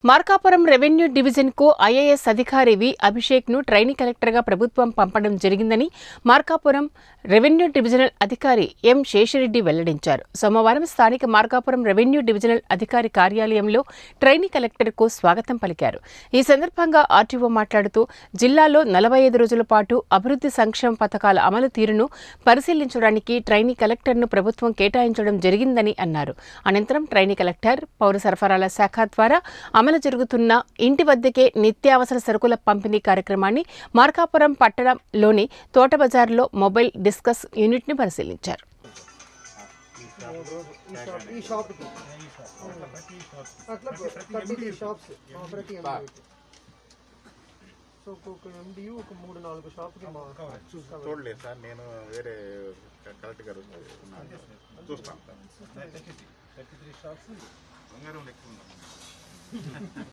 Markapuram revenue division కు IAS అధికారి V Abhishek ను ట్రైనీ కలెక్టర్ గా ప్రభుత్వం పంపడం జరిగిందని మార్కాపురం రెవెన్యూ డివిజనల్ అధికారి ఎం శేషరెడ్డి వెల్లడించారు సోమవారం స్థానిక మార్కాపురం రెవెన్యూ డివిజనల్ అధికారి కార్యాలయంలో ట్రైనీ కలెక్టర్ కు స్వాగతం పలికారు ఈ సందర్భంగా ఆర్టీఓ మాట్లాడుతూ జిల్లాలో నలభై ఐదు రోజుల పాటు అభివృద్ధి సంక్షేమ పథకాల అమలు తీరును పరిశీలించడానికి ట్రైనీ కలెక్టర్ను ప్రభుత్వం కేటాయించడం జరిగిందని అన్నారు అనంతరం ట్రైనీ కలెక్టర్ పౌర సరఫరాల శాఖ ద్వారా అమలు జరుగుతున్న ఇంటి వద్దకే నిత్యావసర సరుకుల పంపిణీ కార్యక్రమాన్ని మార్కాపురం పట్టణంలోని తోట బజార్లో మొబైల్ డిస్కస్ యూనిట్ని పరిశీలించారు ఈ షాప్ ఈ షాప్కి అట్లా ప్రతి షాప్స్ ప్రతి ఎండి సో ఒక్కొక్క ఎండి ఒక మూడు నాలుగు షాప్కి మా చూడలేదు సార్ నేను వేరే కలెక్టర్ గారు ఉన్నాను చూస్తాను బంగారం లెక్క ఉందా?